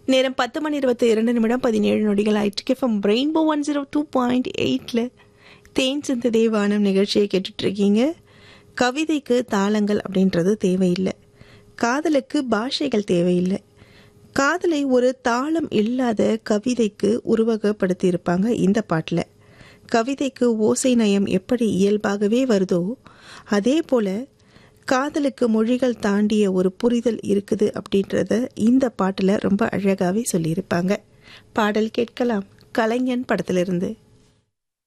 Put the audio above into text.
நேரம் பத்து மணி இருபத்தி இரண்டு நிமிடம் பதினேழு நொடிகள் ஆயிட்டு from rainbow one zero two point எயிட்டில் தேன் சிந்த தேவானம் நிகழ்ச்சியை கேட்டுட்டு இருக்கீங்க கவிதைக்கு தாளங்கள் அப்படின்றது தேவையில்லை காதலுக்கு பாஷைகள் தேவையில்லை காதலை ஒரு தாளம் இல்லாத கவிதைக்கு உருவகப்படுத்தி இருப்பாங்க இந்த பாட்டில் கவிதைக்கு ஓசை நயம் எப்படி இயல்பாகவே வருதோ அதே போல காதலுக்கு மொழிகள் தாண்டிய ஒரு புரிதல் இருக்குது அப்படின்றத இந்த பாட்டில் ரொம்ப அழகாகவே சொல்லியிருப்பாங்க பாடல் கேட்கலாம் கலைஞன் படத்திலிருந்து